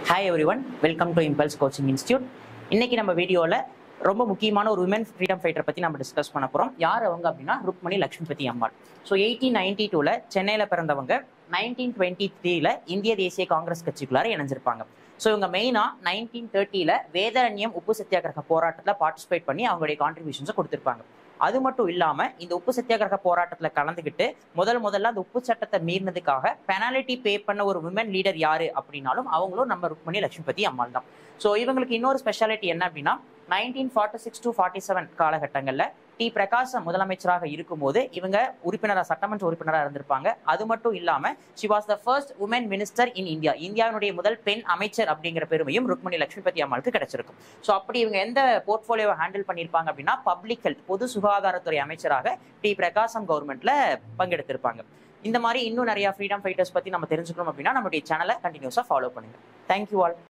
hi every one welcome to Impulse coaching institute இன்னைக்கு நம்ம வீடியோவில் ரொம்ப முக்கியமான ஒரு உமன் ஃப்ரீடம் ஃபைட்டர் பற்றி நம்ம டிஸ்கஸ் பண்ண போகிறோம் யார் அவங்க அப்படின்னா Rukmani Lakshmipathi Ammal so eighteen ninety டூவில் சென்னையில் பிறந்தவங்க நைன்டீன் டுவெண்ட்டி த்ரீல இந்திய தேசிய காங்கிரஸ் கட்சிக்குள்ளார இணைஞ்சிருப்பாங்க ஸோ இவங்க மெயினாக நைன்டீன் தேர்ட்டியில் வேதாரண்யம் உப்பு சத்தியாகிரக போராட்டத்தில் பார்ட்டிசிபேட் பண்ணி அவங்களுடைய கான்ட்ரிபியூஷன்ஸை கொடுத்துருப்பாங்க அது மட்டும் இல்லாம இந்த உப்பு சத்தியாகிரக போராட்டத்துல கலந்துக்கிட்டு முதல் முதல்ல அந்த உப்பு சட்டத்தை மீறினதுக்காக பெனாலிட்டி பே பண்ண ஒரு விமன் லீடர் யாரு அப்படின்னாலும் அவங்களும் நம்ம ருக்மணி லட்சுமிபதி அம்மாள் தான் ஸோ இவங்களுக்கு இன்னொரு ஸ்பெஷாலிட்டி என்ன அப்படின்னா nineteen forty six to forty seven காலகட்டங்களில் டி பிரகாசம் முதலமைச்சராக இருக்கும்போது இவங்க உறுப்பினராக சட்டமன்ற உறுப்பினராக இருந்திருப்பாங்க அது மட்டும் இல்லாம she was the first woman minister in India இந்தியாவினுடைய முதல் பெண் அமைச்சர் அப்படிங்கிற பெருமையும் ருக்மணி லட்சுமிபதி அம்மாளுக்கு கிடைச்சிருக்கும் ஸோ அப்படி இவங்க எந்த போர்ட்ஃபோலியோவை ஹேண்டில் பண்ணியிருப்பாங்க அப்படின்னா பப்ளிக் ஹெல்த் பொது சுகாதாரத்துறை அமைச்சராக டி பிரகாசம் கவர்மெண்ட்ல பங்கெடுத்திருப்பாங்க இந்த மாதிரி இன்னும் நிறைய ஃப்ரீடம் ஃபைட்டர்ஸ் பத்தி நம்ம தெரிஞ்சுக்கணும் அப்படின்னா நம்மளுடைய சேனலை கண்டினியூஸாக ஃபாலோ பண்ணுங்க தேங்க்யூ ஆல்